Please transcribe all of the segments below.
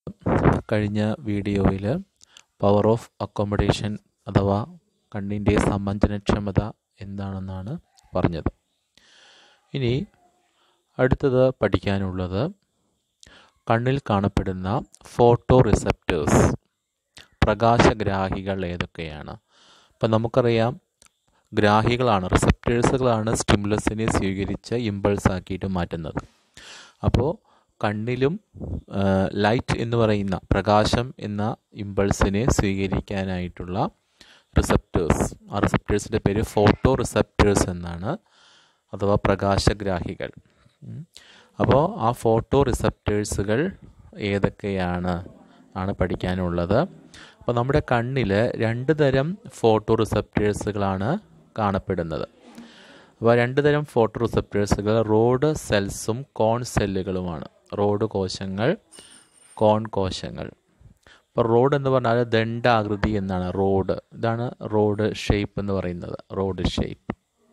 കഴിഞ്ഞ വീഡിയോയിൽ power of accommodation അഥവാ കണ്ണിൻ്റെ സമഞ്ജനക്ഷമത എന്താണെന്നാണ് പറഞ്ഞത് ഇനി അടുത്തത് പഠിക്കാനുള്ളത് കണ്ണിൽ കാണപ്പെടുന്ന ഫോട്ടോ റിസപ്റ്റേഴ്സ് പ്രകാശഗ്രാഹികൾ ഏതൊക്കെയാണ് ഇപ്പം നമുക്കറിയാം ഗ്രാഹികളാണ് റിസപ്റ്റേഴ്സുകളാണ് സ്റ്റിമുലസിനെ സ്വീകരിച്ച് ഇമ്പൾസ് ആക്കിയിട്ട് മാറ്റുന്നത് അപ്പോൾ കണ്ണിലും ലൈറ്റ് എന്ന് പറയുന്ന പ്രകാശം എന്ന ഇമ്പൾസിനെ സ്വീകരിക്കാനായിട്ടുള്ള റിസപ്റ്റേഴ്സ് ആ റിസപ്റ്റേഴ്സിൻ്റെ പേര് ഫോട്ടോ റിസപ്റ്റേഴ്സ് എന്നാണ് അഥവാ പ്രകാശഗ്രാഹികൾ അപ്പോൾ ആ ഫോട്ടോ റിസപ്റ്റേഴ്സുകൾ ഏതൊക്കെയാണ് ആണ് പഠിക്കാനുള്ളത് അപ്പോൾ നമ്മുടെ കണ്ണിൽ രണ്ട് തരം ഫോട്ടോ റിസപ്റ്റേഴ്സുകളാണ് കാണപ്പെടുന്നത് അപ്പോൾ രണ്ട് തരം ഫോട്ടോ റിസപ്റ്റേഴ്സുകൾ റോഡ് സെൽസും കോൺ സെല്ലുകളുമാണ് റോഡ് കോശങ്ങൾ കോൺ കോശങ്ങൾ ഇപ്പോൾ റോഡ് എന്ന് പറഞ്ഞാൽ ദണ്ഡാകൃതി എന്നാണ് റോഡ് ഇതാണ് റോഡ് ഷേപ്പ് എന്ന് പറയുന്നത് റോഡ് ഷേപ്പ്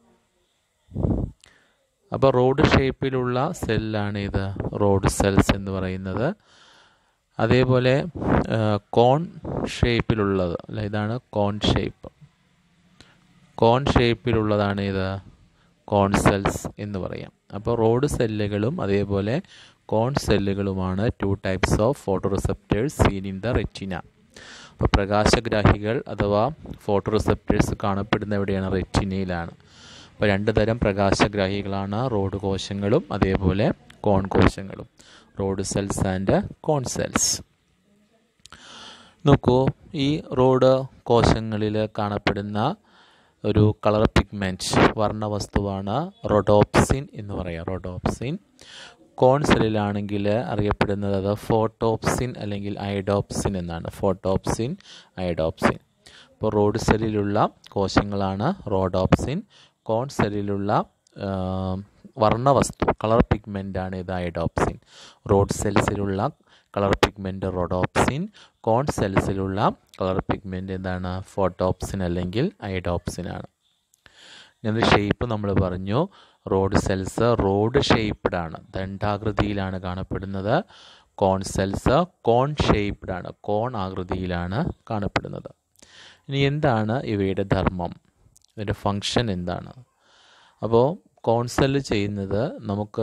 അപ്പോൾ റോഡ് ഷേപ്പിലുള്ള സെല്ലാണ് ഇത് റോഡ് സെൽസ് എന്ന് പറയുന്നത് അതേപോലെ കോൺ ഷേപ്പിലുള്ളത് അല്ല ഇതാണ് കോൺ ഷേപ്പ് കോൺ ഷേപ്പിലുള്ളതാണ് ഇത് കോൺ സെൽസ് എന്ന് പറയാം അപ്പോൾ റോഡ് സെല്ലുകളും അതേപോലെ കോൺ സെല്ലുകളുമാണ് two types of photo receptors seen in the retina അപ്പോൾ പ്രകാശഗ്രാഹികൾ അഥവാ ഫോട്ടോ റിസപ്റ്റേഴ്സ് കാണപ്പെടുന്ന എവിടെയാണ് റെറ്റിനയിലാണ് അപ്പോൾ രണ്ട് തരം പ്രകാശഗ്രാഹികളാണ് റോഡ് കോശങ്ങളും അതേപോലെ കോൺ കോശങ്ങളും rod cells and cone cells നോക്കൂ ഈ റോഡ് കോശങ്ങളിൽ കാണപ്പെടുന്ന ഒരു കളർ പിഗ്മെൻറ്റ് വർണ്ണവസ്തുവാണ് റൊഡോപ്സിൻ എന്ന് പറയാം റൊഡോപ്സിൻ കോൺ സെല്ലിലാണെങ്കിൽ അറിയപ്പെടുന്നത് അത് ഫോട്ടോപ്സിൻ അല്ലെങ്കിൽ ഐഡോപ്സിൻ എന്നാണ് ഫോട്ടോപ്സിൻ ഐഡോപ്സിൻ അപ്പോൾ റോഡ് സെല്ലിലുള്ള കോശങ്ങളാണ് റോഡോപ്സിൻ കോൺ സെല്ലിലുള്ള വർണ്ണവസ്തു കളർ പിഗ്മെൻ്റാണ് ഇത് ഐഡോപ്സിൻ റോഡ് സെൽസിലുള്ള കളർ പിഗ്മെൻ്റ് റോഡോപ്സിൻ കോൺ സെൽസിലുള്ള കളർ പിഗ്മെൻ്റ് എന്താണ് ഫോട്ടോപ്സിൻ അല്ലെങ്കിൽ ഐഡോപ്സിൻ ആണ് ഇതിൻ്റെ ഷേപ്പ് നമ്മൾ പറഞ്ഞു റോഡ് സെൽസ് റോഡ് ഷേപ്പ്ഡ് ആണ് ദണ്ഡാകൃതിയിലാണ് കാണപ്പെടുന്നത് കോൺ സെൽസ് കോൺ ഷേപ്പ്ഡ് ആണ് കോൺ ആകൃതിയിലാണ് കാണപ്പെടുന്നത് ഇനി എന്താണ് ഇവയുടെ ധർമ്മം ഇതിൻ്റെ ഫങ്ഷൻ എന്താണ് അപ്പോൾ കോൺസെല് ചെയ്യുന്നത് നമുക്ക്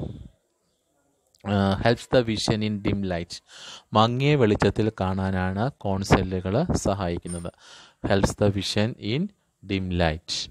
helps the vision in dim light മങ്ങിയ വെളിച്ചത്തിൽ കാണാനാണ് കോൺസെല്ലുകൾ സഹായിക്കുന്നത് helps the vision in dim light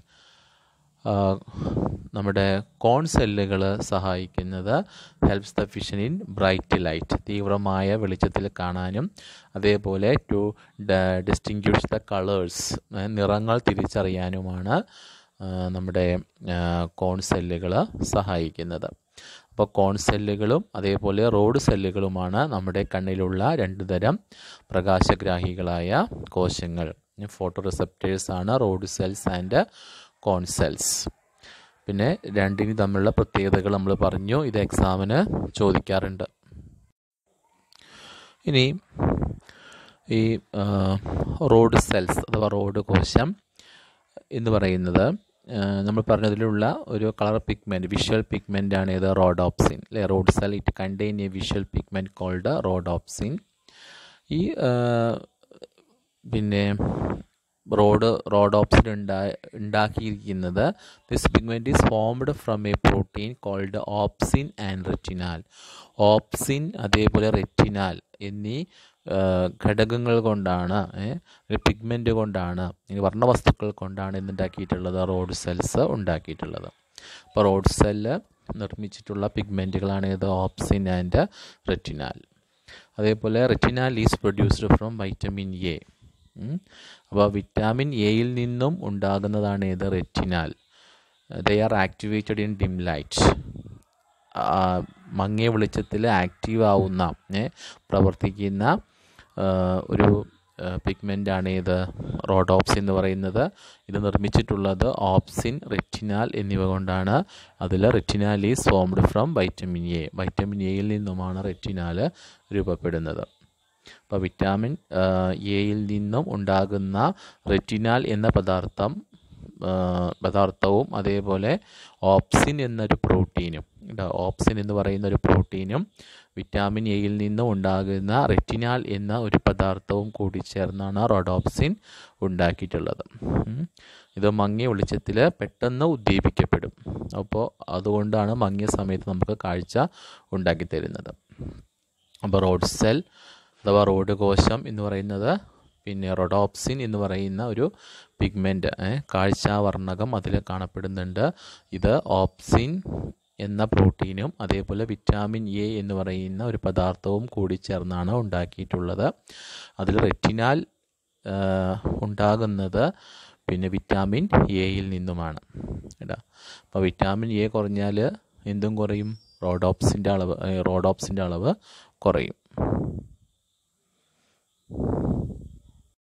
നമ്മുടെ കോൺ സെല്ലുകൾ സഹായിക്കുന്നത് helps the vision in bright light തീവ്രമായ വെളിച്ചത്തിൽ കാണാനും അതേപോലെ ടു ഡിസ്റ്റിങ്ക്യൂഷ് ദ കളേഴ്സ് നിറങ്ങൾ തിരിച്ചറിയാനുമാണ് നമ്മുടെ കോൺ സെല്ലുകൾ സഹായിക്കുന്നത് അപ്പോൾ കോൺ സെല്ലുകളും അതേപോലെ റോഡ് സെല്ലുകളുമാണ് നമ്മുടെ കണ്ണിലുള്ള രണ്ട് തരം പ്രകാശഗ്രാഹികളായ കോശങ്ങൾ ഫോട്ടോ റിസപ്റ്റേഴ്സ് ആണ് rod cells and cone cells പിന്നെ രണ്ടിനും തമ്മിലുള്ള പ്രത്യേകതകൾ നമ്മൾ പറഞ്ഞു ഇത് എക്സാമിന് ചോദിക്കാറുണ്ട് ഇനി ഈ റോഡ് സെൽസ് അഥവാ റോഡ് കോശം എന്ന് പറയുന്നത് നമ്മൾ പറഞ്ഞതിലുള്ള ഒരു കളർ പിഗ്മെൻറ്റ് വിഷ്വൽ പിഗ്മെൻ്റ് ആണ് ഇത് റോഡോപ്സിൻ അല്ലെ rod cell it contain a visual pigment called rhodopsin ഈ പിന്നെ റോഡ് റോഡോപ്സിൻ ഉണ്ടാ ഉണ്ടാക്കിയിരിക്കുന്നത് this pigment is formed from a protein called opsin and retinal opsin അതേപോലെ റെറ്റിനാൽ എന്നീ ഘടകങ്ങൾ കൊണ്ടാണ് പിഗ്മെൻ്റ് കൊണ്ടാണ് വർണ്ണവസ്തുക്കൾ കൊണ്ടാണ് ഇന്നുണ്ടാക്കിയിട്ടുള്ളത് റോഡ് സെൽസ് ഉണ്ടാക്കിയിട്ടുള്ളത് അപ്പോൾ റോഡ് സെല്ല് നിർമ്മിച്ചിട്ടുള്ള പിഗ്മെൻറ്റുകളാണ് ഇത് ഓപ്സിൻ ആൻഡ് റെറ്റിനാൽ അതേപോലെ retinal is produced from vitamin A അപ്പോൾ വിറ്റാമിൻ എയിൽ നിന്നും ഉണ്ടാകുന്നതാണ് ഇത് retinal they are activated in dim light മങ്ങിയ വെളിച്ചത്തിൽ ആക്റ്റീവ് ആവുന്ന പ്രവർത്തിക്കുന്ന ഒരു പിഗ്മെൻ്റാണ് ഇത് റോഡോപ്സിൻ എന്ന് പറയുന്നത് ഇത് നിർമ്മിച്ചിട്ടുള്ളത് ഓപ്സിൻ റെറ്റിനാൽ എന്നിവ കൊണ്ടാണ് അതിൽ retinal is formed from vitamin A vitamin എയിൽ നിന്നുമാണ് റെറ്റിനാൽ രൂപപ്പെടുന്നത് അപ്പോൾ വിറ്റാമിൻ എയിൽ നിന്നും ഉണ്ടാകുന്ന റെറ്റിനാൽ എന്ന പദാർത്ഥം ആ, പദാർത്ഥവും അതേപോലെ ഓപ്സിൻ എന്നൊരു പ്രോട്ടീനും കേട്ടോ ഓപ്സിൻ എന്ന് പറയുന്ന ഒരു പ്രോട്ടീനും വിറ്റാമിൻ എയിൽ നിന്നും ഉണ്ടാകുന്ന റെറ്റിനാൽ എന്ന ഒരു പദാർത്ഥവും കൂടി ചേർന്നാണ് റോഡോപ്സിൻ ഉണ്ടാക്കിയിട്ടുള്ളത് ഉം. ഇത് മങ്ങിയ വെളിച്ചത്തിൽ പെട്ടെന്ന് ഉദ്ദീപിക്കപ്പെടും അപ്പോൾ അതുകൊണ്ടാണ് മങ്ങിയ സമയത്ത് നമുക്ക് കാഴ്ച ഉണ്ടാക്കി തരുന്നത് അപ്പോൾ റോഡ് സെൽ അഥവാ റോഡ് കോശം എന്ന് പറയുന്നത് പിന്നെ റൊഡോപ്സിൻ എന്ന് പറയുന്ന ഒരു പിഗ്മെൻ്റ് കാഴ്ചാവർണ്ണകം അതിൽ കാണപ്പെടുന്നുണ്ട് ഇത് ഓപ്സിൻ എന്ന പ്രോട്ടീനും അതേപോലെ വിറ്റാമിൻ എ എന്ന് പറയുന്ന ഒരു പദാർത്ഥവും കൂടി ചേർന്നാണ് ഉണ്ടാക്കിയിട്ടുള്ളത് അതിൽ റെറ്റിനാൽ ആ, ഉണ്ടാകുന്നത് പിന്നെ വിറ്റാമിൻ എയിൽ നിന്നുമാണ് കേട്ടോ അപ്പോൾ വിറ്റാമിൻ എ കുറഞ്ഞാൽ എന്തും കുറയും റോഡോപ്സിൻ്റെ അളവ് ഏ, റോഡോപ്സിൻ്റെ അളവ് കുറയും